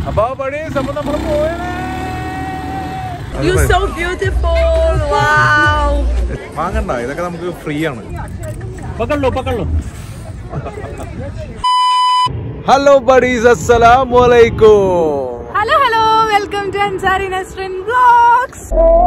അപ്പൊ ബഡീസ് അപ്പൊ നമ്മള് പോയത് You so beautiful. Wow. വാങ്ങണ്ട ഇതൊക്കെ നമുക്ക് ഫ്രീ ആണ് पकड़ लो पकड़ लो ഹലോ ബഡീസ് അസ്സലാമു അലൈക്കും Hello, hello. Welcome to Ansari Nasrin Vlogs.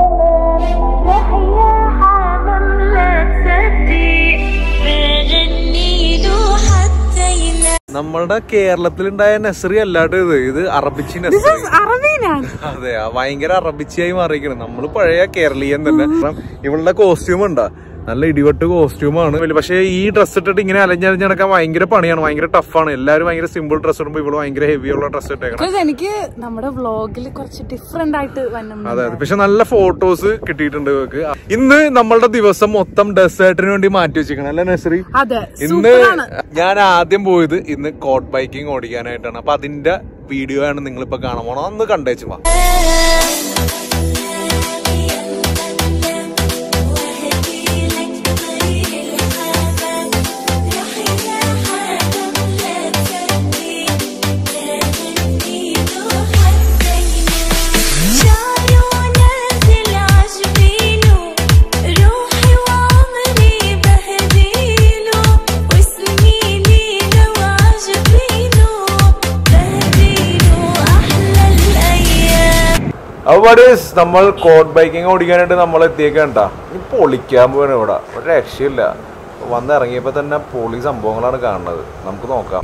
നമ്മളുടെ കേരളത്തിലുണ്ടായ നസറി അല്ലാണ്ട് ഇത് ഇത് അറബിച്ചി This നസറി is Arabina. അതെ ആ ഭയങ്കര അറബിച്ചിയായി മാറിയിരിക്കണം നമ്മള് പഴയ കേരളീയൻ തന്നെ കാരണം ഇവളുടെ കോസ്റ്റ്യൂം ഉണ്ടാ നല്ല ഇടിവെട്ട് കോസ്റ്റ്യൂമാണ് പക്ഷേ ഈ ഡ്രസ് ഇട്ടിട്ട് ഇങ്ങനെ അലഞ്ഞലഞ്ഞ് നടക്കാൻ ഭയങ്കര പണിയാണ് ഭയങ്കര ടഫാണ് എല്ലാവരും ഭയങ്കര സിമ്പിൾ ഡ്രസ് ഇടുമ്പോൾ ഇവള് ഭയങ്കര ഹെവി ഉള്ള ഡ്രസ് ഇട്ടേക്കണം Because എനിക്ക് നമ്മുടെ വ്ളോഗിൽ കുറച്ച് ഡിഫറെന്റ് ആയിട്ട് വന്നു അതെ അതെ പക്ഷെ നല്ല ഫോട്ടോസ് കിട്ടിയിട്ടുണ്ട് ഇവർക്ക് ഇന്ന് നമ്മളുടെ ദിവസം മൊത്തം ഡെസേർട്ടിന് വേണ്ടി മാറ്റി വെച്ചിരിക്കണം അല്ലെ നസറി അതെ ഇന്ന് സൂപ്പറാണ് ഞാൻ ആദ്യം പോയത് ഇന്ന് കോട്ട് ബൈക്കിംഗ് ഓടിക്കാനായിട്ടാണ് അപ്പൊ അതിന്റെ വീഡിയോ ആണ് നിങ്ങൾ ഇപ്പൊ കാണാൻ പോണോ അന്ന് കണ്ടേച്ചു വാ അവിടെ നമ്മൾ കോട്ട് ബൈക്കിംഗ് ഓടിക്കാനായിട്ട് നമ്മൾ എത്തിയേക്കണ്ട ഈ പൊളിക്കാൻ പോവാണ് ഇവിടെ ഒരു രക്ഷയില്ല വന്ന് ഇറങ്ങിയപ്പോ തന്നെ പൊളി സംഭവങ്ങളാണ് കാണുന്നത് നമുക്ക് നോക്കാം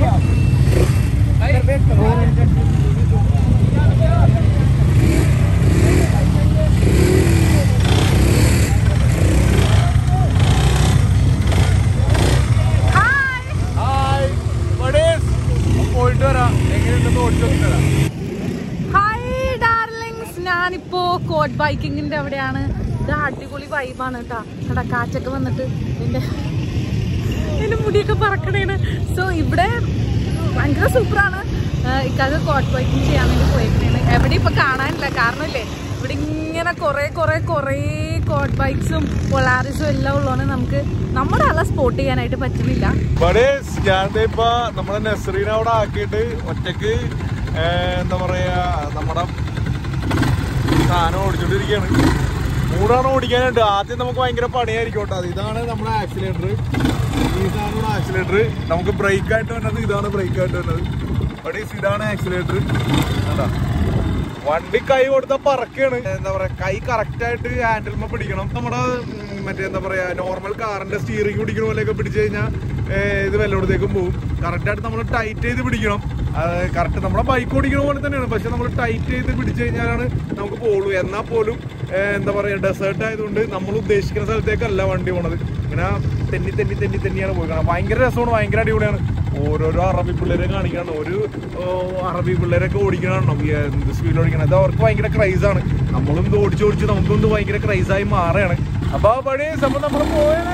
പോയിട്ട് വരാം എങ്ങനെയുണ്ടെന്ന് ഓടിച്ചു തരാം ഹായ് ഡാർലിങ്സ് ഞാനിപ്പോ കോട്ട് ബൈക്കിങ്ങിന്റെ അവിടെയാണ് ഇത് അടിപൊളി വൈബാണ് കേട്ടാ കടാ കാറ്റൊക്കെ വന്നിട്ട് എന്റെ എന്റെ മുടിയൊക്കെ പറക്കണേണ് സോ ഇവിടെ ഭയങ്കര സൂപ്പറാണ് ഇക്കാക്ക് കോട്ട് ബൈക്കിംഗ് ചെയ്യാൻ വേണ്ടി പോയേക്കണേണ് എവിടെ ഇപ്പൊ കാണാനില്ല കാരണമില്ലേ ഇവിടെ ഇങ്ങനെ കുറെ കുറെ കുറെ കോട്ട് ബൈക്സും പൊളാറിസും എല്ലാം ഉള്ളതുകൊണ്ട് നമുക്ക് നമ്മുടെ ആളെ സ്പോട്ട് ചെയ്യാനായിട്ട് പറ്റുന്നില്ല ബഡേസ് ഞാൻ ഇപ്പൊ നമ്മുടെ നസറീനെ അവിടെ ആക്കിയിട്ട് ഒറ്റക്ക് ഏർ, എന്താ പറയാ നമ്മുടെ സാധനം ഓടിച്ചോണ്ടിരിക്കുകയാണ് മൂന്നാണ് ഓടിക്കാനുണ്ട് ആദ്യം നമുക്ക് ഭയങ്കര പണിയായിരിക്കും കേട്ടോ അത് ഇതാണ് നമ്മുടെ ആക്സിലേറ്റർ ഈ സാധനമാണ് ആക്സിലേറ്റർ നമുക്ക് ബ്രേക്ക് ആയിട്ട് വരുന്നത് ഇതാണ് ബ്രേക്ക് ആയിട്ട് വരുന്നത് ബഡേസ് ഇതാണ് ആക്സിലേറ്റർ അതാ വണ്ടി കൈ കൊടുത്ത പറക്കാണ് എന്താ പറയാ കൈ കറക്റ്റ് ആയിട്ട് ഹാൻഡിൽമ പിടിക്കണം നമ്മുടെ ഉം, മറ്റേ എന്താ പറയാ നോർമൽ കാറിന്റെ സ്റ്റിയറിംഗ് പിടിക്കുന്ന പോലെയൊക്കെ പിടിച്ചു കഴിഞ്ഞാൽ ഇത് വല്ലയിടത്തേക്കും പോകും കറക്റ്റ് ആയിട്ട് നമ്മൾ ടൈറ്റ് ചെയ്ത് പിടിക്കണം കറക്റ്റ് നമ്മുടെ ബൈക്ക് ഓടിക്കുന്ന പോലെ തന്നെയാണ് പക്ഷെ നമ്മൾ ടൈറ്റ് ചെയ്ത് പിടിച്ചു കഴിഞ്ഞാലാണ് നമുക്ക് പോകുള്ളൂ എന്നാൽ പോലും ഏ, എന്താ പറയാ ഡെസേർട്ട് ആയതുകൊണ്ട് നമ്മൾ ഉദ്ദേശിക്കുന്ന സ്ഥലത്തേക്കല്ല വണ്ടി പോണത് ഇങ്ങനെ തെന്നി തെന്നി തെന്നി തെന്നിയാണ് പോയി കാണാം ഭയങ്കര രസമാണ് ഭയങ്കര അടിപൊളിയാണ് ഓരോരോ അറബി പിള്ളേരെ കാണിക്കണം ഒരു ഓ, അറബി പിള്ളേരൊക്കെ ഓടിക്കണം എന്ത് സ്പീഡ് ഓടിക്കണം അത് അവർക്ക് ഭയങ്കര ക്രൈസാണ് നമ്മളും ഇത് ഓടിച്ച് ഓടിച്ച് നമുക്കും ഇത് ഭയങ്കര ക്രൈസായി മാറുകയാണ് അപ്പൊ ആ പഴയ സമയം നമ്മൾ പോയത്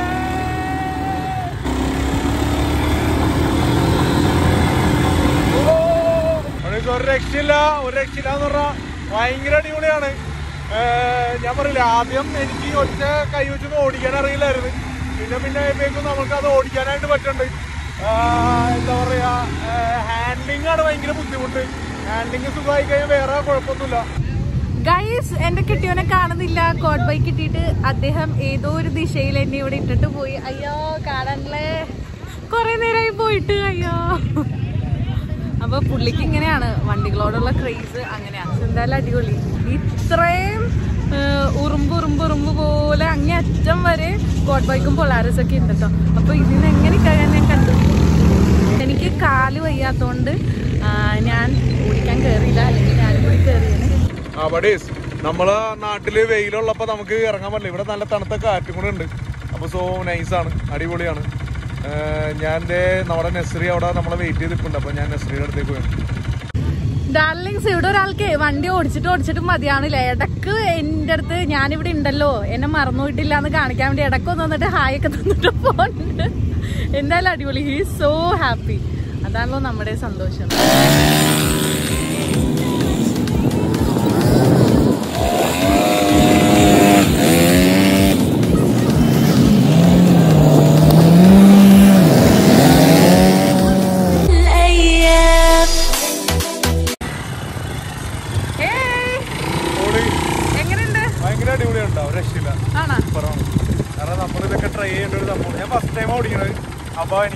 ഓ, പഴയത് ഒരു രക്ഷയില്ല ഒരു രക്ഷയില്ല എന്ന് പറഞ്ഞാൽ ഭയങ്കര അടിപൊളിയാണ് ഏർ, ഞാൻ പറയില്ല ആദ്യം എനിക്ക് ഒറ്റ കൈ വെച്ചൊന്നും ഓടിക്കാൻ അറിയില്ലായിരുന്നു പിന്നെ പിന്നെ ആയപ്പോഴേക്കും നമുക്ക് അത് ഓടിക്കാനായിട്ട് പറ്റുന്നുണ്ട് ആഹ് എന്താ പറയാ ഹാൻഡ്ലിംഗ് ആണ് ഭയങ്കര ബുദ്ധിമുട്ട് ഹാൻഡ്ലിംഗ് സുഖമായി കഴിഞ്ഞാൽ വേറെ കുഴപ്പമൊന്നുമില്ല ഗൈസ് എന്റെ കിട്ടിയവനെ കാണുന്നില്ല കോട്ട് ബൈക്ക് കിട്ടിയിട്ട് അദ്ദേഹം ഏതോ ഒരു ദിശയിൽ എന്നെ ഇവിടെ ഇട്ടിട്ട് പോയി അയ്യോ കാണാനല്ലേ കൊറേ നേരമായി പോയിട്ട് അയ്യോ അപ്പൊ പുള്ളിക്ക് ഇങ്ങനെയാണ് വണ്ടികളോടുള്ള ക്രേസ് അങ്ങനെയാണ് എന്തായാലും അടിപൊളി ഇത്രയും ഏഹ്, ഉറുമ്പ് ഉറുമ്പ് ഉറുമ്പ് പോലെ അങ്ങേ അറ്റം വരെ കോട്ട് ബൈക്കും പൊളാരസ് ഒക്കെ ഉണ്ട് കേട്ടോ അപ്പൊ ഇതിന് എങ്ങനെ കഴിയാൻ ഞാൻ കണ്ടു എനിക്ക് കാല് വയ്യാത്തോണ്ട് ആ, ഞാൻ ഓടിക്കാൻ കയറിയില്ല അല്ലെങ്കിൽ ഞാനും കൂടി കയറിയാണ് ആ ബഡീസ് നമ്മളെ നാട്ടില് വെയിലുള്ളപ്പോ നമുക്ക് ഇറങ്ങാൻ പറ്റില്ല ഇവിടെ നല്ല തണുത്ത കാറ്റും കൂടെ ഉണ്ട് അപ്പൊ സോ നൈസാണ് അടിപൊളിയാണ് ഏർ ഞാൻ ദേ നമ്മുടെ നെസ്രി അവിടെ നമ്മളെ വെയിറ്റ് ചെയ്തിട്ടുണ്ട് അപ്പൊ ഞാൻ നെസ്രിയുടെ അടുത്തേക്ക് പോയി ഡാർലിങ്സ് ഇവിടെ ഒരാൾക്ക് വണ്ടി ഓടിച്ചിട്ട് ഓടിച്ചിട്ട് മതിയാണില്ല ഇടക്ക് എന്റെ അടുത്ത് ഞാനിവിടെ ഉണ്ടല്ലോ എന്നെ മറന്നുപോയിട്ടില്ല എന്ന് കാണിക്കാൻ വേണ്ടി ഇടക്ക് ഒന്ന് വന്നിട്ട് ഹായ് ഒക്കെ തന്നിട്ട് പോകുന്നുണ്ട് എന്തായാലും അടിപൊളി ഹീ സോ ഹാപ്പി അതാണല്ലോ നമ്മുടെ സന്തോഷം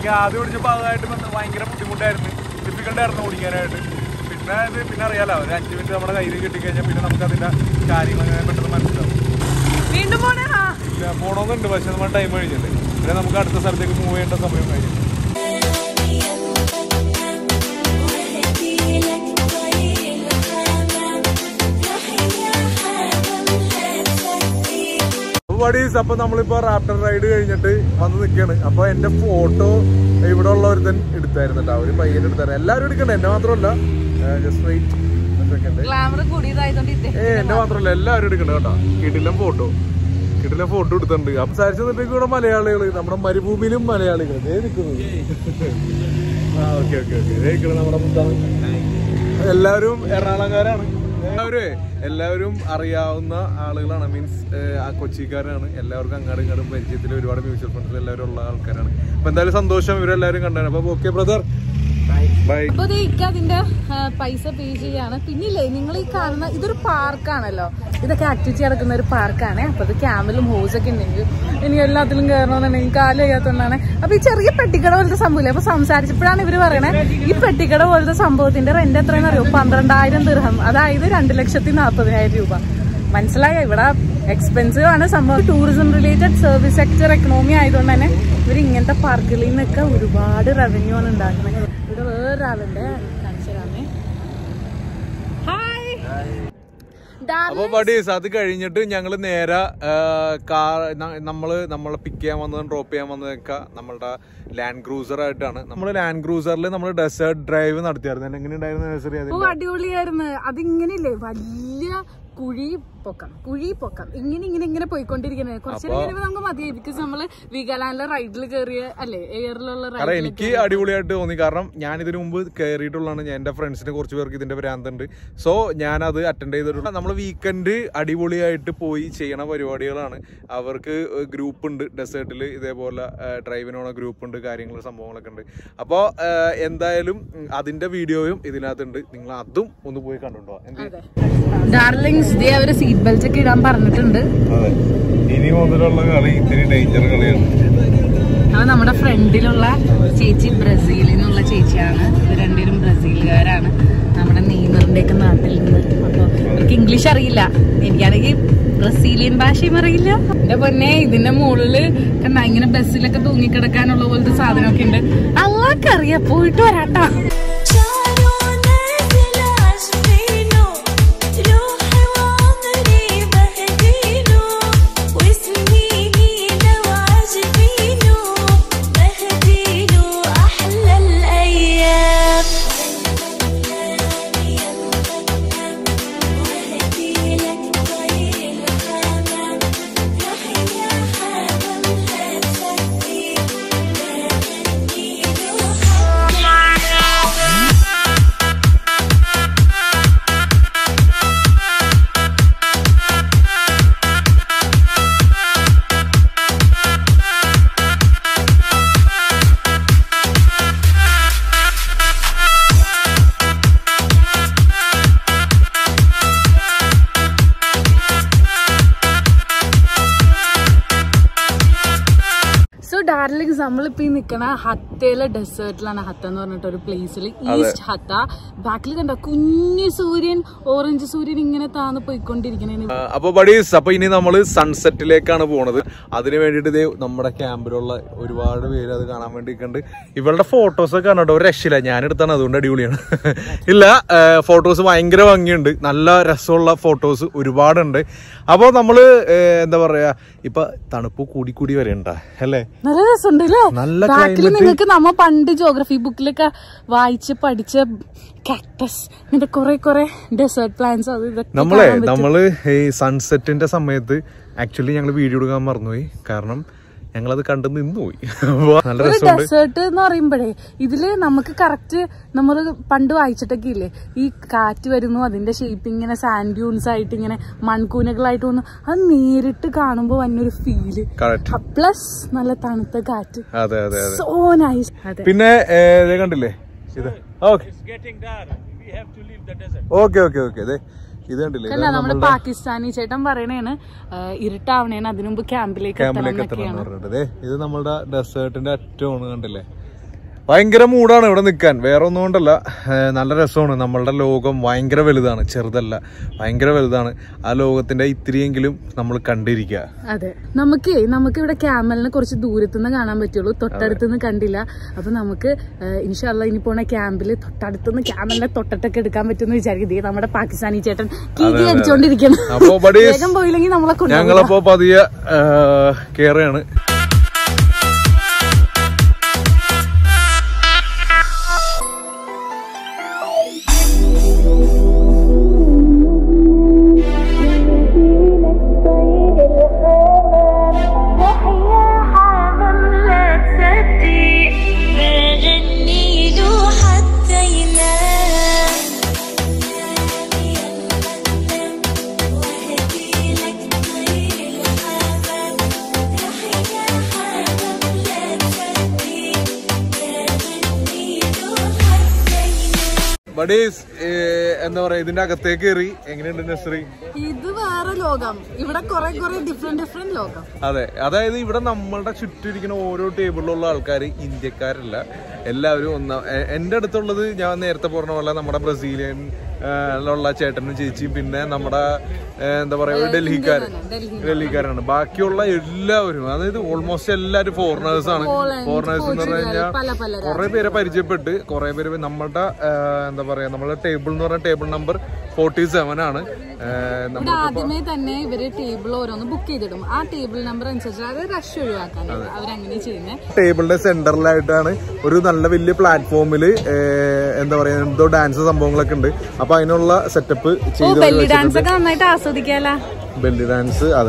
എനിക്ക് ആദ്യം ഓടിച്ച ഭാഗമായിട്ട് ബന്ധ- ഭയങ്കര ബുദ്ധിമുട്ടായിരുന്നു ഡിഫിക്കൽട്ട് ആയിരുന്നു ഓടിക്കാനായിട്ട് പിന്നെ ഇത് പിന്നെ അറിയാലോ ഒരു അഞ്ച് മിനിറ്റ് നമ്മുടെ കയ്യിൽ കിട്ടിക്കഴിഞ്ഞാൽ പിന്നെ നമുക്ക് അതിന്റെ കാര്യങ്ങൾ അങ്ങനെ പെട്ടെന്ന് മനസ്സിലാവും വീണ്ടും പോണേണോ ഇല്ല പോണമെന്നുണ്ട് പക്ഷെ നമ്മൾ ടൈം കഴിഞ്ഞിട്ട് പിന്നെ നമുക്ക് അടുത്ത സ്ഥലത്തേക്ക് മൂവ് ചെയ്യേണ്ട സമയം കഴിഞ്ഞു വടീസ് അപ്പൊ നമ്മളിപ്പോ റാപ്റ്റർ റൈഡ് കഴിഞ്ഞിട്ട് വന്ന് നിൽക്കാണ് അപ്പൊ എന്റെ ഫോട്ടോ ഇവിടെ ഉള്ള ഒരുത്തൻ എടുത്തായിരുന്നു കേട്ടോ അവര് പയ്യൻ എടുത്തായിരുന്നു എല്ലാവരും എടുക്കണ്ട എന്നെ മാത്രമല്ല ജസ്റ്റ് വെയിറ്റ് സെക്കൻഡ് ഗ്ലാമർ കൂടിയതായതുകൊണ്ട് ഇദ്ദേഹം ഏ എന്നെ മാത്രമല്ല എല്ലാവരും എടുക്കണ്ട കേട്ടോ കിടിലം ഫോട്ടോ കിടിലം ഫോട്ടോ എടുത്തിട്ടുണ്ട് സംസാരിച്ചു നിന്നിട്ട് കൂടെ മലയാളികള് നമ്മുടെ മരുഭൂമിയിലും മലയാളികൾ ദേ നിൽക്കുന്നത് ആ ഓക്കെ ഓക്കെ ഓക്കെ നിൽക്കുന്നത് നമ്മുടെ മുത്താണ് എല്ലാവരും എറണാകുളംകാരാണ് എല്ലാവരും എല്ലാവരും അറിയാവുന്ന ആളുകളാണ് മീൻസ് ആ കൊച്ചിക്കാരാണ് എല്ലാവർക്കും അങ്ങാടും ഇങ്ങാടും പരിചയത്തിൽ ഒരുപാട് മ്യൂച്വൽ ഫണ്ട്സ് എല്ലാവരും ഉള്ള ആൾക്കാരാണ് അപ്പൊ എന്തായാലും സന്തോഷം ഇവരെല്ലാവരും കണ്ടാണ് അപ്പൊ ഓക്കെ ബ്രദർ ബൈ അപ്പൊ ദേ ഇക്ക അതിന്റെ ആ, പൈസ പേ ചെയ്യാണ് പിന്നില്ലേ നിങ്ങൾ ഈ കാണുന്ന ഇതൊരു പാർക്കാണല്ലോ ഇതൊക്കെ ആക്ടിവിറ്റി നടക്കുന്ന ഒരു പാർക്കാണ് അപ്പൊ ഇത് ക്യാമലും ഹോസ് ഒക്കെ ഉണ്ടെങ്കിൽ ഇനി എല്ലാത്തിലും കയറണമെന്നുണ്ടെങ്കിൽ കാല് കഴിയാത്തതുകൊണ്ടാണ് അപ്പൊ ഈ ചെറിയ പെട്ടിക്കട പോലത്തെ സംഭവമില്ല അപ്പൊ സംസാരിച്ചപ്പോഴാണ് ഇവര് പറയണേ ഈ പെട്ടിക്കട പോലത്തെ സംഭവത്തിന്റെ റെന്റ് എത്രയെന്ന് അറിയോ പന്ത്രണ്ടായിരം ദിർഹം അതായത് രണ്ട് ലക്ഷത്തി നാൽപ്പതിനായിരം രൂപ മനസ്സിലായോ ഇവിടെ എക്സ്പെൻസീവ് ആണ് സംഭവം tourism related service sector economy ആയതുകൊണ്ട് തന്നെ ഇവർ ഇങ്ങനത്തെ പാർക്കുകളിൽ നിന്നൊക്കെ ഒരുപാട് റവന്യൂ ആണ് ഉണ്ടാക്കുന്നത് ഇവിടെ വേറൊരാളുണ്ട് കാണിച്ചു തരാമേ ഹായ് അപ്പൊ ബഡീസ് അത് കഴിഞ്ഞിട്ട് ഞങ്ങൾ നേരെ കാർ നമ്മള് നമ്മളെ പിക്ക് ചെയ്യാൻ വന്നതും ഡ്രോപ്പ് ചെയ്യാൻ വന്നതൊക്കെ നമ്മളുടെ ലാൻഡ് ക്രൂസർ ആയിട്ടാണ് നമ്മൾ ലാൻഡ് ക്രൂസറിൽ നമ്മൾ ഡെസേർട്ട് ഡ്രൈവ് നടത്തിയായിരുന്നു എങ്ങനെ ഉണ്ടായിരുന്നു നഴ്സറി ഓ അടിപൊളിയായിരുന്നു അതിങ്ങനെയില്ലേ വലിയ കുഴി പൊക്കം കുഴി പൊക്കം ഇങ്ങനെ ഇങ്ങനെ ഇങ്ങനെ പോയിക്കൊണ്ടിരിക്കുന്നത് കുറച്ചു നേരം കഴിയുമ്പോൾ നമുക്ക് മതിയായി ബിക്കോസ് നമ്മള് വീഗാലാൻഡിലെ റൈഡിൽ കയറിയ അല്ലേ എയറിലുള്ള കാരണം റൈഡിൽ എനിക്ക് അടിപൊളിയായിട്ട് തോന്നി കാരണം ഞാൻ ഇതിനു മുമ്പ് കയറിയിട്ടുള്ളതാണ് ഞാൻ എൻ്റെ ഫ്രണ്ട്സിന് കുറച്ച് പേർക്ക് ഇതിന്റെ ഭ്രാന്തുണ്ട് സോ ഞാനത് അറ്റൻഡ് ചെയ്തിട്ടുണ്ട് നമ്മൾ വീക്കെൻഡ് അടിപൊളിയായിട്ട് പോയി ചെയ്യണ പരിപാടികളാണ് അവർക്ക് ഗ്രൂപ്പ് ഉണ്ട് ഡെസേർട്ടിൽ ഇതേപോലെ ഡ്രൈവിനുള്ള ഗ്രൂപ്പ് ഉണ്ട് കാര്യങ്ങൾ സംഭവങ്ങളൊക്കെ ഉണ്ട് അപ്പോൾ എന്തായാലും ഉം, അതിന്റെ വീഡിയോയും ഇതിനകത്തുണ്ട് നിങ്ങൾ അതും ഒന്ന് പോയി കണ്ടുണ്ടോ എന്ത് ഡാർലിങ്സ് ദേ അവര് സീറ്റ് ബെൽറ്റ് ഒക്കെ ഇടാൻ പറഞ്ഞിട്ടുണ്ട് അതെ ഇനി മുതലുള്ള കളി ഇത്തിരി ഡേഞ്ചർ കളിയാണ് അത് നമ്മുടെ ഫ്രണ്ടിലുള്ള ചേച്ചി ബ്രസീലിൽ നിന്നുള്ള ചേച്ചിയാണ് ഇത് രണ്ടുപേരും ബ്രസീലുകാരാണ് നമ്മുടെ നെയ്മറിന്റെ ഒക്കെ നാട്ടിൽ നിന്ന് അപ്പൊ അവർക്ക് ഇംഗ്ലീഷ് അറിയില്ല എനിക്കാണെങ്കിൽ ബ്രസീലിയൻ ഭാഷയും അറിയില്ല എന്റെ പൊന്നെ ഇതിന്റെ മുകളില് കണ്ട ഇങ്ങനെ ബസ്സിലൊക്കെ തൂങ്ങിക്കിടക്കാനുള്ള പോലത്തെ സാധനമൊക്കെ ഉണ്ട് അള്ളാഹ്ക്ക് അറിയാം പോയിട്ട് വരാട്ടാ جارو نازل عشقينه روحي وعمري بهديله وسنيني لو عجبينه بهديله أحلى الأيام وهديلك طريق الحمام روح يا حمام هتسكي സോ ഡാർലിങ്സ് നമ്മളിപ്പോ ഈ നിക്കണ ഹത്തയിലെ ഡെസേർട്ടിലാണ് ഹത്ത എന്ന് പറഞ്ഞിട്ട് ഒരു പ്ലേസിൽ ഈസ്റ്റ് ഹത്ത ബാക്കിൽ കണ്ട കുഞ്ഞു സൂര്യൻ ഓറഞ്ച് സൂര്യൻ ഇങ്ങനെ താന്ന് പോയിക്കൊണ്ടിരിക്കണേ അപ്പൊ ബഡീസ് അപ്പൊ ഇനി നമ്മള് സൺസെറ്റിലേക്കാണ് പോണത് അതിന് വേണ്ടിട്ട് ഇതേ നമ്മുടെ ക്യാമ്പിലുള്ള ഒരുപാട് പേര് അത് കാണാൻ വേണ്ടി നിൽക്കുന്നുണ്ട് ഇവളുടെ ഫോട്ടോസ് ഒക്കെ കണ്ടോ ഒരു രക്ഷയില്ല ഞാൻ എടുത്താണ് അതുകൊണ്ട് അടിപൊളിയാണ് ഇല്ല ഫോട്ടോസ് ഭയങ്കര ഭംഗിയുണ്ട് നല്ല രസമുള്ള ഫോട്ടോസ് ഒരുപാടുണ്ട് അപ്പോൾ നമ്മള് ഏഹ്, എന്താ പറയാ ഇപ്പൊ തണുപ്പ് കൂടി കൂടി വരണ്ട അല്ലേ നല്ല രസമുണ്ട് അല്ലേ നല്ല ബാക്കിൽ climate. നിങ്ങൾക്ക് നമ്മ പണ്ട് ജോഗ്രഫി ബുക്കിലൊക്കെ വായിച്ച് പഠിച്ച കാക്ടസ് ഇങ്ങനത്തെ കുറെ കുറെ ഡെസേർട്ട് പ്ലാന്റ്സ് അത് ഇതൊക്കെ നമ്മളെ കാണാൻ പറ്റും. നമ്മള് ഈ സൺസെറ്റിന്റെ സമയത്ത് ആക്ച്വലി ഞങ്ങൾ വീഡിയോ എടുക്കാൻ മറന്നുപോയി കാരണം ഞങ്ങളത് കണ്ടു നിന്നുപോയി അപ്പൊ നല്ല ഒരു രസമുണ്ട് ഡെസേർട്ട് എന്ന് പറയുമ്പോഴേ ഇതില് നമുക്ക് കറക്റ്റ് നമ്മൾ പണ്ട് വായിച്ചിട്ടൊക്കെ ഇല്ലേ ഈ കാറ്റ് വരുന്നു അതിന്റെ ഷേപ്പ് ഇങ്ങനെ സാൻഡ് ഡ്യൂൺസ് ആയിട്ട് ഇങ്ങനെ മൺകൂനകളായിട്ട് വന്നു അത് നേരിട്ട് കാണുമ്പോ വന്നൊരു ഫീല് കറക്റ്റ് പ്ലസ് നല്ല തണുത്ത കാറ്റ് അതെ അതെ അതെ സോ നൈസ് അതെ പിന്നെ ഏ, ദേ കണ്ടില്ലേ ഇത് okay Getting dark. We have to leave the desert. Okay okay okay അതെ ഇത് കണ്ടില്ലേ അല്ല നമ്മുടെ പാകിസ്ഥാനി ചേട്ടൻ പറയണേണ് ആ, ഇരുട്ടാവണേന് അതിനു മുമ്പ് ക്യാമ്പിലേക്ക് എത്തണം ക്യാമ്പിലേക്ക് എത്തണം എന്ന് എന്നൊക്കെയാണ് പറഞ്ഞിട്ട് ദേ ഇത് നമ്മളുടെ ഡെസേർട്ടിന്റെ അറ്റമാണ് കണ്ടില്ലേ ഭയങ്കര മൂടാണ് ഇവിടെ നിൽക്കാൻ വേറെ ഒന്നും കൊണ്ടല്ല ഏഹ് നല്ല രസമാണ് നമ്മളുടെ ലോകം ഭയങ്കര വലുതാണ് ചെറുതല്ല ഭയങ്കര വലുതാണ് ആ ലോകത്തിന്റെ ഇത്തിരിയെങ്കിലും നമ്മൾ കണ്ടിരിക്കുക അതെ നമുക്ക് നമുക്ക് ഇവിടെ ക്യാമലിനെ കുറച്ച് ദൂരത്തുനിന്ന് കാണാൻ പറ്റുള്ളൂ തൊട്ടടുത്തുനിന്ന് കണ്ടില്ല അപ്പൊ നമുക്ക് ഇൻഷാല്ല ഇനി പോണ ക്യാമ്പിൽ തൊട്ടടുത്തുനിന്ന് ക്യാമലിനെ തൊട്ടട്ടൊക്കെ എടുക്കാൻ പറ്റുമെന്ന് വിചാരിക്കും ദേ നമ്മുടെ പാകിസ്ഥാനി ചേട്ടൻ കീകി അടിച്ചോണ്ടിരിക്കണം അപ്പോ buddies, വേഗം പോയില്ലെങ്കിൽ നമ്മളെ കൊണ്ടുപോകും ഞങ്ങളപ്പോ പതിയെ കേറുകയാണ് يحيى حمام لا تصدق بغني له حتى ينام يا المنام وهدي لك طير الحمام يحيى حمام لا تصدق بغني له حتى ينام ബഡീസ് എന്താ പറയാ ഇതിന്റെ അകത്തേക്ക് കയറി എങ്ങനെയുണ്ട് നസ്രി ഇത് വേറെ ലോകം ഇവിടെ കുറെ കുറെ ഡിഫറെന്റ് ഡിഫറെന്റ് ലോകം അതെ അതായത് ഇവിടെ നമ്മളുടെ ചുറ്റും ഇരിക്കുന്ന ഓരോ ടേബിളിലുള്ള ആൾക്കാർ ഇന്ത്യക്കാരല്ല എല്ലാവരും ഒന്നാ എ- എൻ്റെ അടുത്തുള്ളത് ഞാൻ നേരത്തെ പറഞ്ഞ പോലെ നമ്മുടെ ബ്രസീലിയൻ ആ, ലുള്ള ചേട്ടനും ചേച്ചിയും പിന്നെ നമ്മുടെ ഏ, എന്താ പറയാ ഒരു ഡൽഹിക്കാരൻ ഡൽഹിക്കാരാണ് ബാക്കിയുള്ള എല്ലാവരും അതായത് ഓൾമോസ്റ്റ് എല്ലാവരും ഫോറിനേഴ്സ് ആണ് ഫോറിനേഴ്സ് എന്ന് പറഞ്ഞു കഴിഞ്ഞാൽ പല പല കുറെ പേരെ പരിചയപ്പെട്ട് കുറെ പേര് നമ്മുടെ ആ, എന്താ പറയാ നമ്മുടെ ടേബിൾ എന്ന് പറഞ്ഞ ടേബിൾ നമ്പർ ഫോർട്ടി സെവൻ ആണ് ആ, നമ്മ- ഇവിടെ ആദ്യമേ തന്നെ ഇവര് ടേബിൾ ഓരോന്ന് ബുക്ക് ചെയ്തിടും ആ ടേബിൾ നമ്പർ അനുസരിച്ച് അത് റഷ് ഒഴിവാക്കാൻ അവരങ്ങനെ ചെയ്യുന്നത് ടേബിളിന്റെ സെന്ററിലായിട്ടാണ് ഒരു നല്ല വലിയ പ്ലാറ്റ്ഫോമിൽ എന്താ പറയാ എന്തോ ഡാൻസ് സംഭവങ്ങളൊക്കെ ഉണ്ട് അപ്പൊ അതിനുള്ള സെറ്റപ്പ് ഓ ചെയ്ത് ബെല്ലി ഡാൻസ് ഒക്കെ നന്നായിട്ട് ആസ്വദിക്കാല ബെല്ലി ഡാൻസ് അതെ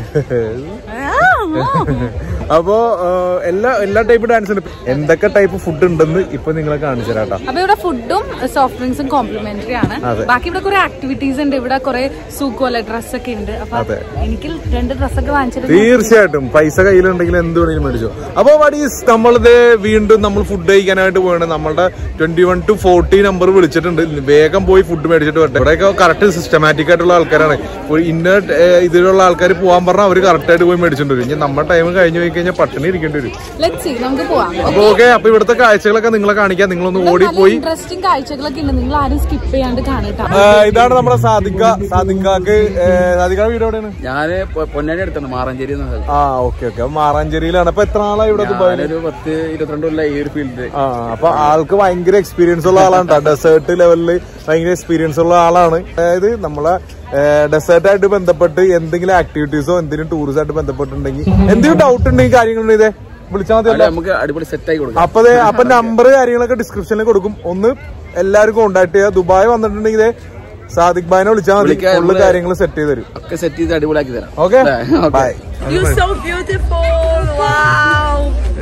അപ്പോ ആ, എല്ലാ എല്ലാ ടൈപ്പ് ഡാൻസ് ഉണ്ട് എന്തൊക്കെ ടൈപ്പ് ഫുഡ് ഉണ്ടെന്ന് ഇപ്പൊ നിങ്ങളെ കാണിച്ചു തരാട്ടോ അപ്പൊ ഇവിടെ ഫുഡും സോഫ്റ്റ് ഡ്രിങ്ക്സും കോംപ്ലിമെന്ററി ആണ് അതെ. ബാക്കി ഇവിടെ കുറെ ആക്ടിവിറ്റീസ് ഉണ്ട് ഇവിടെ കുറെ സൂക്കോല ഡ്രസ് ഒക്കെ ഉണ്ട് അപ്പൊ അതെ. എനിക്ക് രണ്ട് ഡ്രസ്സൊക്കെ വാങ്ങിച്ചിട്ട് തീർച്ചയായിട്ടും പൈസ കയ്യിലുണ്ടെങ്കിൽ എന്ത് വേണമെങ്കിലും മേടിച്ചോ അപ്പൊ വടീസ് നമ്മളിത് വീണ്ടും നമ്മൾ ഫുഡ് കഴിക്കാനായിട്ട് പോയാണ് നമ്മളുടെ twenty one two forty number വിളിച്ചിട്ടുണ്ട് വേഗം പോയി ഫുഡ് മേടിച്ചിട്ട് വരട്ടെ ഇവിടെയൊക്കെ കറക്റ്റ് സിസ്റ്റമാറ്റിക് ആയിട്ടുള്ള ആൾക്കാരാണ് ഒരു ഇന്ന ഏഹ്, ഇതിലുള്ള ആൾക്കാർ പോകാൻ പറഞ്ഞാൽ അവർ കറക്റ്റ് ആയിട്ട് പോയി മേടിച്ചിട്ട് വരും ഇനി നമ്മുടെ ടൈം കഴിഞ്ഞു പോയി കഴിഞ്ഞാൽ പട്ടിണി ഇരിക്കേണ്ടി വരും ലെറ്റ് സി നമുക്ക് പോവാം അപ്പൊ ഓക്കെ അപ്പൊ ഇവിടുത്തെ കാഴ്ചകളൊക്കെ നിങ്ങളെ കാണിക്കാം നിങ്ങളൊന്ന് ഓടിപ്പോയി ഇൻട്രസ്റ്റിംഗ് കാഴ്ചകളൊക്കെ ഉണ്ട് നിങ്ങൾ ആരും സ്കിപ്പ് ചെയ്യാണ്ട് കാണട്ടോ ഏഹ്, ഇതാണ് നമ്മുടെ സാദിക്ക സാദിക്കാക്ക് സാദിക്ക വീട് എവിടെയാണ് ഞാന് പൊ- പൊന്നാനി അടുത്താണ് മാറഞ്ചേരി എന്ന സ്ഥലം ആ ഓക്കെ ഓക്കെ മാറാഞ്ചേരിയിലാണ് അപ്പൊ എത്ര നാളായി ഇവിടെ ദുബായിൽ ഞാനൊരു പത്ത് ഇരുപത്തിരണ്ട് കൊല്ലം ഈ ഒരു ഫീൽഡ് ആ അപ്പൊ ആൾക്ക് ഭയങ്കര എക്സ്പീരിയൻസ് ഉള്ള ആളാണ് ട്ടോ. ഡെസേർട്ട് ലെവലില് ഭയങ്കര എക്സ്പീരിയൻസ് ഉള്ള ആളാണ് അതായത് നമ്മളെ ഡെസേർട്ട് ആയിട്ട് ബന്ധപ്പെട്ട് എന്തെങ്കിലും ആക്ടിവിറ്റീസോ എന്തെങ്കിലും ടൂറിസം ആയിട്ട് ബന്ധപ്പെട്ടുണ്ടെങ്കിൽ എന്തെങ്കിലും ഡൗട്ട് ഉണ്ടെങ്കിൽ കാര്യങ്ങളുണ്ട് ഇതേ വിളിച്ചാൽ മതി അവിടെ നമുക്ക് അടിപൊളി സെറ്റ് ആയി കൊടുക്കാം അപ്പൊ ദേ, അപ്പൊ നമ്പർ കാര്യങ്ങളൊക്കെ ഡിസ്ക്രിപ്ഷനിൽ കൊടുക്കും ഒന്ന് എല്ലാവരും കോണ്ടാക്ട് ചെയ്യുക ദുബായ് വന്നിട്ടുണ്ടെങ്കിൽ ഇതേ സാദിഖ് ഭായിനെ വിളിച്ചാൽ മതി വിളിക്കാം, ഫുള്ള് കാര്യങ്ങൾ സെറ്റ് ചെയ്ത് തരും ഒക്കെ സെറ്റ് ചെയ്ത് അടിപൊളിയാക്കി തരാം okay Okay. Bye so beautiful wow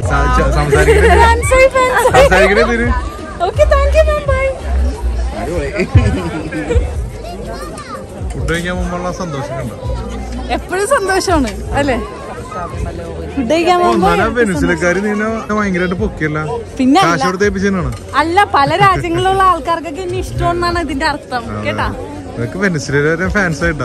സംസാരിക്കണേ okay thank you ma'am bye food കഴിക്കാൻ മുമ്പുള്ള സന്തോഷം കണ്ടോ എപ്പോഴും സന്തോഷമാണ് അല്ലേ ഫുഡ് കഴിക്കാൻ ഒന്നാലും പോകുമ്പോ വെനുസിലക്കാര് നിന്നെ ഭയങ്കരമായിട്ട് പൊക്കിയല്ല പിന്നെ കാശ് അല്ല. കൊടുത്ത് ഏൽപ്പിച്ചാണ് അല്ല പല രാജ്യങ്ങളിലുള്ള ആൾക്കാർക്കൊക്കെ എന്നെ ഇഷ്ടമെന്നാണ് ഇതിന്റെ അർത്ഥം കേട്ടാ നിനക്ക് വെനുസിലെ ഫാൻസ് ആയിട്ടാ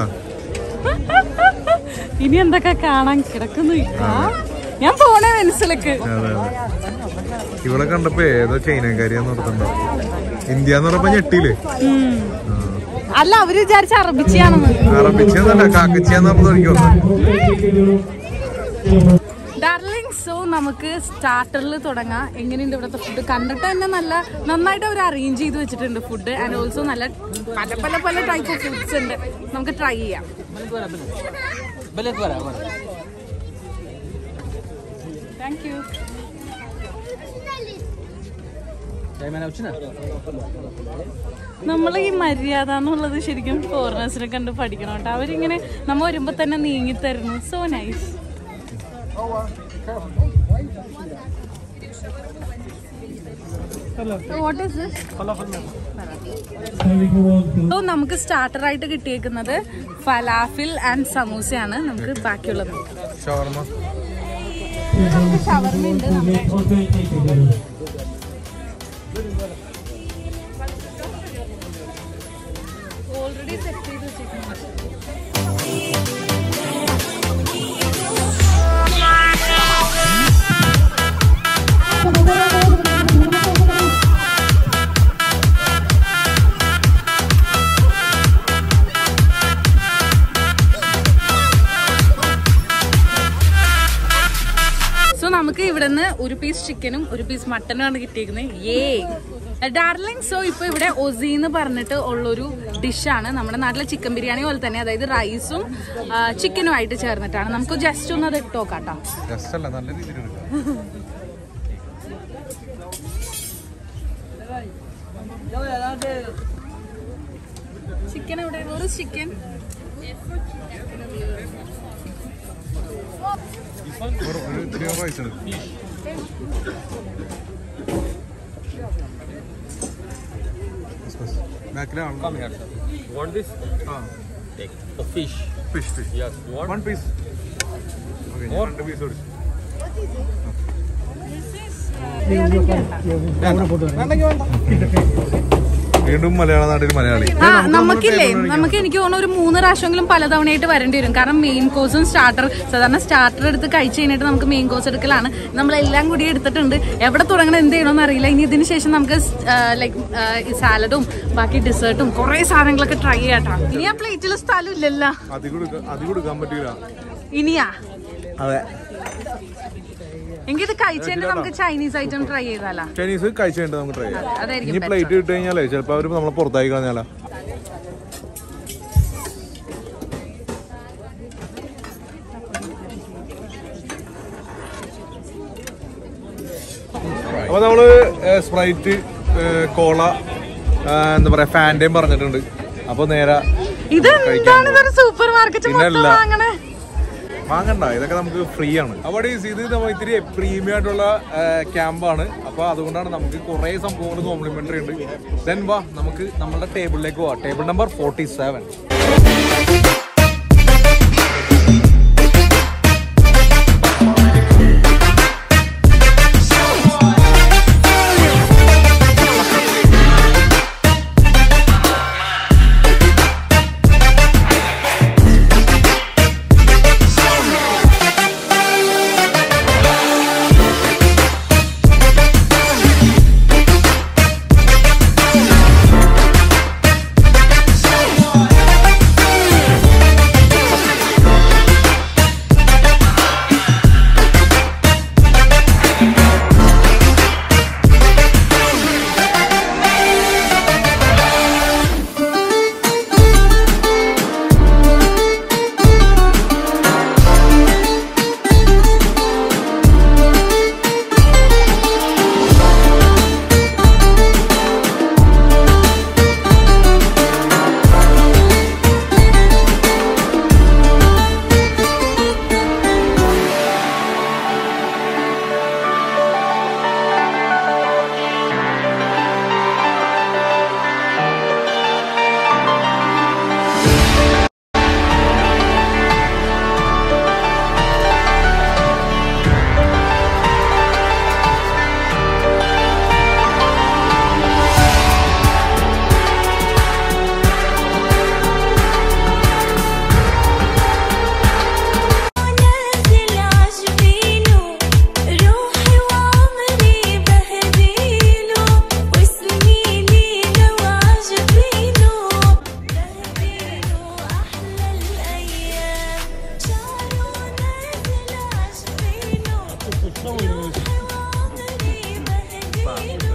ഇനി എന്തൊക്കെ കാണാൻ കിടക്കുന്നു ആ, ഞാൻ പോണേ വെൻസിലേക്ക് അതെ അതെ ഇവിടെ കണ്ടപ്പോ ഏതോ ചൈനക്കാരിയാന്ന് ഓർത്തുണ്ടോ ഇന്ത്യ എന്ന് പറഞ്ഞപ്പോ ഞെട്ടിയില്ലേ അല്ല അവര് വിചാരിച്ച അറബിച്ചിയാണെന്ന് അറബിച്ചെന്നല്ല കാക്കച്ചിയാന്ന് പറഞ്ഞത് ഡാർലിംഗ് സോ നമുക്ക് സ്റ്റാർട്ടറിൽ തുടങ്ങാം എങ്ങനെയുണ്ട് ഇവിടുത്തെ ഫുഡ് കണ്ടിട്ട് തന്നെ നല്ല നന്നായിട്ട് അവർ അറേഞ്ച് ചെയ്ത് വെച്ചിട്ടുണ്ട് ഫുഡ് ആൻഡ് ഓൾസോ നല്ല പല പല പല ടൈപ്പ് ഓഫ് ഫുഡ്സ് ഉണ്ട് നമുക്ക് ട്രൈ ചെയ്യാം താങ്ക് യു നമ്മൾ ഈ മര്യാദ എന്നുള്ളത് ശരിക്കും ഫോറിനേഴ്സിനെ കണ്ട് പഠിക്കണം കേട്ടോ അവരിങ്ങനെ നമ്മ വരുമ്പോ തന്നെ നീങ്ങി തരുന്നു so nice what is this so നമുക്ക് സ്റ്റാർട്ടർ ആയിട്ട് കിട്ടിയേക്കുന്നത് ഫലാഫിൽ ആൻഡ് സമൂസയാണ് നമുക്ക് ബാക്കിയുള്ളത് നോക്കാം. ഷവർമ്മ നമുക്ക് ഷവർമ ഉണ്ട് നമ്മുടെ ഓൾറെഡി സെറ്റ് ചെയ്ത് വെച്ചിട്ടുണ്ട് നമുക്ക് ഇവിടുന്ന് ഒരു പീസ് ചിക്കനും ഒരു പീസ് മട്ടനും ആണ് കിട്ടിയിരിക്കുന്നത് ഏ ഡാർലിംഗ് സോ ഇപ്പൊ ഇവിടെ ഒസി എന്ന് പറഞ്ഞിട്ട് ഉള്ളൊരു ഡിഷാണ് നമ്മുടെ നാട്ടിലെ ചിക്കൻ ബിരിയാണി പോലെ തന്നെ അതായത് റൈസും ചിക്കനും ആയിട്ട് ചേർന്നിട്ടാണ് നമുക്ക് ജസ്റ്റ് ഒന്ന് അത് ഇട്ട് നോക്കാം കേട്ടോ രസമല്ല നല്ല രീതിയിൽ എടുക്കാം ചിക്കൻ എവിടെ ഒരു ചിക്കൻ ഒരു ഒരു ഇത്തിരി റൈസ് എടുക്കും ബാക്കിലാണ് Come here, sir. Want this? ആ Take the fish. Fish fish Yes. You want? One piece okay More? രണ്ട് പീസ് കൊടുത്തു വീണ്ടും മലയാള നാട്ടിൽ മലയാളി ആ നമുക്കില്ലേ നമുക്ക് എനിക്ക് തോന്നുന്നു ഒരു മൂന്ന് പ്രാവശ്യമെങ്കിലും പലതവണയായിട്ട് വരേണ്ടി വരും കാരണം മെയിൻ കോഴ്സും സ്റ്റാർട്ടർ സാധാരണ സ്റ്റാർട്ടർ എടുത്ത് കഴിച്ച് കഴിഞ്ഞിട്ട് നമുക്ക് മെയിൻ കോഴ്സ് എടുക്കലാണ് നമ്മളെല്ലാം കൂടി എടുത്തിട്ടുണ്ട് എവിടെ തുടങ്ങണം എന്ത് ചെയ്യണമെന്ന് അറിയില്ല ഇനി ഇതിന് ശേഷം നമുക്ക് ലൈക്ക് സാലഡും ബാക്കി ഡെസേർട്ടും കുറെ സാധനങ്ങളൊക്കെ ട്രൈ ചെയ്യാട്ടോ ഇനി ആ പ്ലേറ്റിൽ സ്ഥലം ഇല്ലല്ലോ അതി കൊടുക്കാൻ അതി കൊടുക്കാൻ പറ്റൂല ഇനിയാ അതെ എങ്കിൽ ഇത് കഴിച്ചിട്ട് നമുക്ക് ചൈനീസ് ഐറ്റം ട്രൈ ചെയ്താലാ ചൈനീസ് കഴിച്ചു കഴിഞ്ഞിട്ട് നമുക്ക് ട്രൈ ചെയ്യാം അതായിരിക്കും ഇനി പ്ലേറ്റ് ഇട്ട് കഴിഞ്ഞാലേ ചിലപ്പോ അവര് നമ്മളെ പുറത്താക്കി കളഞ്ഞാലോ അപ്പൊ നമ്മള് സ്പ്രൈറ്റ് കോള എന്താ പറയാ ഫാൻറ്റയും പറഞ്ഞിട്ടുണ്ട് അപ്പൊ നേരെ ഇത് എന്താണ് ഇതൊരു സൂപ്പർ മാർക്കറ്റ് പിന്നല്ല. വാങ്ങണേ വാങ്ങണ്ട ഇതൊക്കെ നമുക്ക് ഫ്രീ ആണ് അവിടെ ഇത് നമ്മൾ ഇത്തിരി പ്രീമിയം ആയിട്ടുള്ള ക്യാമ്പാണ് അപ്പൊ അതുകൊണ്ടാണ് നമുക്ക് കുറെ സംഭവങ്ങൾ കോംപ്ലിമെന്ററി ഉണ്ട് ദെൻ വാ നമുക്ക് നമ്മുടെ ടേബിളിലേക്ക് പോവാം ടേബിൾ നമ്പർ ഫോർട്ടി സെവൻ نازل عجبينه روحي وعمري بهديله وسنيني لو عجبينه بهديله أحلى الأيام شعره نازل عجبينه روحي وعمري بهديله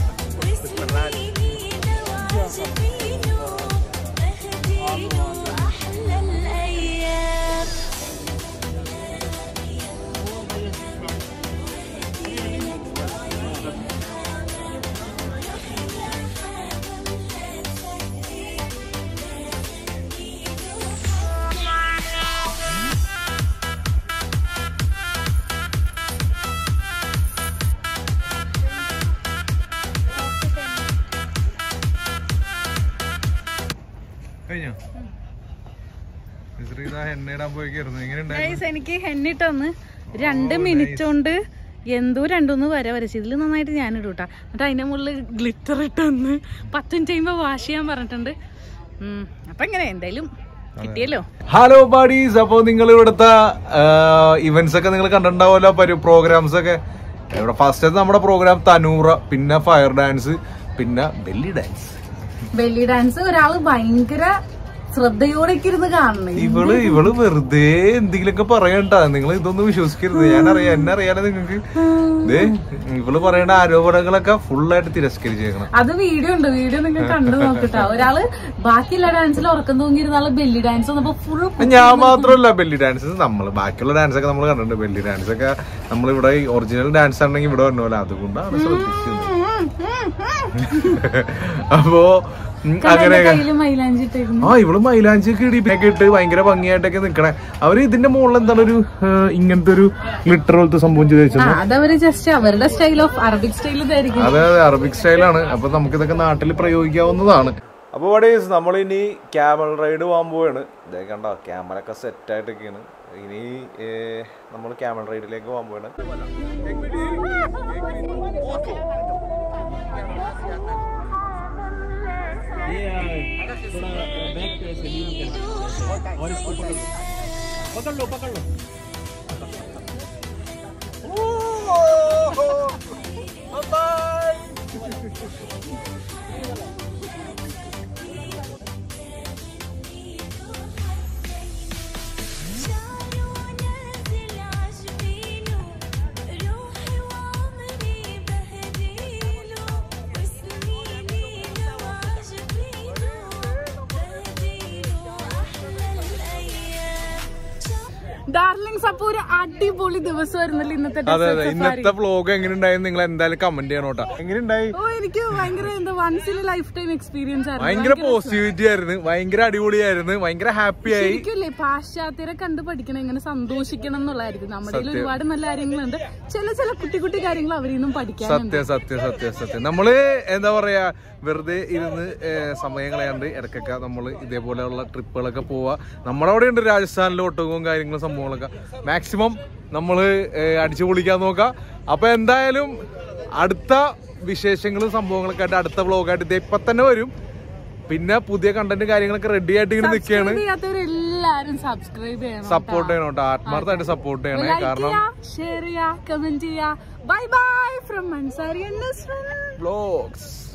وسنيني لو عجبينه بهديله أحلى الأيام കഴിഞ്ഞോ ഇതാ എണ്ണ ഇടാൻ പോയിക്കായിരുന്നു എങ്ങനെ ഉണ്ടായിരുന്നു ഗൈസ് എനിക്ക് ഹെണ്ണിട്ടൊന്ന് രണ്ട് മിനിറ്റ് കൊണ്ട് എന്തോ രണ്ടൊന്ന് വര വരച്ചു ഇതിൽ നന്നായിട്ട് ഞാൻ ഇടും കേട്ടോ എന്നിട്ട് അതിന്റെ മുകളിൽ ഗ്ലിറ്റർ ഇട്ടൊന്ന് പത്ത് മിനിറ്റ് കഴിയുമ്പോൾ വാഷ് ചെയ്യാൻ പറഞ്ഞിട്ടുണ്ട് ഉം. അപ്പൊ എങ്ങനെ എന്തായാലും കിട്ടിയല്ലോ ഹലോ ബാഡീസ് അപ്പൊ നിങ്ങൾ ഇവിടുത്തെ ഇവന്റ്സ് ഒക്കെ നിങ്ങൾ കണ്ടിട്ടുണ്ടാവുമല്ലോ പ്രോഗ്രാംസ് ഒക്കെ ഇവിടെ ഫസ്റ്റ് നമ്മുടെ പ്രോഗ്രാം തനൂറ പിന്നെ ഫയർ ഡാൻസ് പിന്നെ ബെല്ലി ഡാൻസ് ബെല്ലി ഡാൻസ് ഒരാള് ഭയങ്കര ശ്രദ്ധയോടൊക്കെ ഇരുന്ന് കാണണേ ഇവള് ഇവള് വെറുതെ എന്തെങ്കിലുമൊക്കെ പറയണ്ട നിങ്ങൾ ഇതൊന്നും വിശ്വസിക്കരുത് ഞാൻ അറിയാം എന്നെ അറിയാലോ നിങ്ങക്ക് ദേ ഇവള് പറയേണ്ട ആരോപണങ്ങളൊക്കെ ഫുള്ളായിട്ട് തിരസ്കരിച്ചേക്കണം അത് വീഡിയോ ഉണ്ട് വീഡിയോ നിങ്ങൾ കണ്ടു നോക്കട്ടാ ഒരാള് ബാക്കിയുള്ള ഡാൻസിൽ ഉറക്കം തൂങ്ങിയിരുന്ന ആള് ബെല്ലി ഡാൻസ് വന്നപ്പോ ഫുൾ ഞാൻ മാത്രമല്ല ബെല്ലി ഡാൻസ് നമ്മള് ബാക്കിയുള്ള ഡാൻസ് ഒക്കെ നമ്മൾ കണ്ടിട്ടുണ്ട് ബെല്ലി ഡാൻസ് ഒക്കെ നമ്മളിവിടെ ഒറിജിനൽ ഡാൻസ് ആണെങ്കിൽ ഇവിടെ വരണല്ലോ അതുകൊണ്ടാണ് ശ്രദ്ധിച്ചത് അപ്പോ ഉം, അങ്ങനെ കയ്യില് മൈലാഞ്ചി ഇട്ടിരുന്നു ആ ഇവള് മൈലാഞ്ചി ഒക്കെ ഇടിപ്പിനൊക്കെ ഇട്ട് ഭയങ്കര ഭംഗിയായിട്ടൊക്കെ നിക്കണേ അവര് ഇതിന്റെ മുകളിൽ എന്താണ് ഒരു ഏഹ്, ഇങ്ങനത്തെ ഒരു ഗ്ലിറ്റർ പോലത്തെ സംഭവം ചെയ്ത് വെച്ചത് ആ അതവര് ജസ്റ്റ് അവരുടെ സ്റ്റൈൽ ഓഫ് അറബിക് സ്റ്റൈൽ ഇതായിരിക്കും അതെ അതെ അറബിക് സ്റ്റൈലാണ് അപ്പൊ നമുക്ക് ഇതൊക്കെ നാട്ടിൽ പ്രയോഗിക്കാവുന്നതാണ് അപ്പൊ വടീസ് നമ്മൾ ഇനി ക്യാമൽ റൈഡ് പോകാൻ പോവാണ് ഇതേ കണ്ടോ ക്യാമറൊക്കെ സെറ്റ് ആയിട്ടൊക്കെയാണ് ഇനി നമ്മൾ ക്യാമൽ റൈഡിലേക്ക് പോകാൻ പോവാണ് شعره نازل عجبينه روحي وعمري بهديله وسنيني لو عجبينه بهديله أحلى الأيام ഡാർലിങ്സ് അപ്പൊ ഒരു അടിപൊളി ദിവസമായിരുന്നല്ലോ ഇന്നത്തെ അതെ desert അതെ safari. ഇന്നത്തെ വ്ലോഗ് എങ്ങനെ ഉണ്ടായെന്ന് നിങ്ങൾ എന്തായാലും കമന്റ് ചെയ്യണം കേട്ടോ എങ്ങനെ ഉണ്ടായി ഓ എനിക്ക് ഭയങ്കര എന്താ once in life time experience ആയിരുന്നു ഭയങ്കര പോസിറ്റിവിറ്റി ആയിരുന്നു ഭയങ്കര അടിപൊളിയായിരുന്നു ഭയങ്കര ഹാപ്പി ആയി ശരിക്കല്ലേ പാശ്ചാത്യരെ കണ്ട് പഠിക്കണം ഇങ്ങനെ സന്തോഷിക്കണം എന്നുള്ളതായിരിക്കും നമ്മുടെ കയ്യിൽ ഒരുപാട് നല്ല കാര്യങ്ങളുണ്ട് ചില ചില കുട്ടി കുട്ടി കാര്യങ്ങൾ അവരിൽ നിന്നും പഠിക്കാനുണ്ട് സത്യം സത്യം സത്യം സത്യം നമ്മള് എന്താ പറയാ വെറുതെ ഇരുന്ന് ഏഹ്, സമയം കളയാണ്ട് ഇടയ്ക്കൊക്കെ നമ്മൾ ഇതേപോലെയുള്ള ട്രിപ്പുകളൊക്കെ പോവാ നമ്മുടെ അവിടെ ഉണ്ട് രാജസ്ഥാനിലെ ഒട്ടകവും കാര്യങ്ങളും സംഭവങ്ങളൊക്കെ മാക്സിമം നമ്മൾ അടിച്ചു പൊളിക്കാൻ നോക്കാം അപ്പൊ എന്തായാലും അടുത്ത വിശേഷങ്ങളും സംഭവങ്ങളൊക്കെ ആയിട്ട് അടുത്ത വ്ളോഗായിട്ട് ഇത് ഇപ്പൊ തന്നെ വരും പിന്നെ പുതിയ കണ്ടന്റ് കാര്യങ്ങളൊക്കെ റെഡി ആയിട്ട് ഇങ്ങനെ നിൽക്കുകയാണ് സബ്സ്ക്രൈബ് ചെയ്യാത്തവരെല്ലാരും സബ്സ്ക്രൈബ് ചെയ്യണം സപ്പോർട്ട് ചെയ്യണം കേട്ടോ ആത്മാർത്ഥമായിട്ട് സപ്പോർട്ട് ചെയ്യണേ ലൈക്ക് കാരണം ചെയ്യാ ഷെയർ ചെയ്യാ കമന്റ് ചെയ്യാ bye bye from Mansari vlogs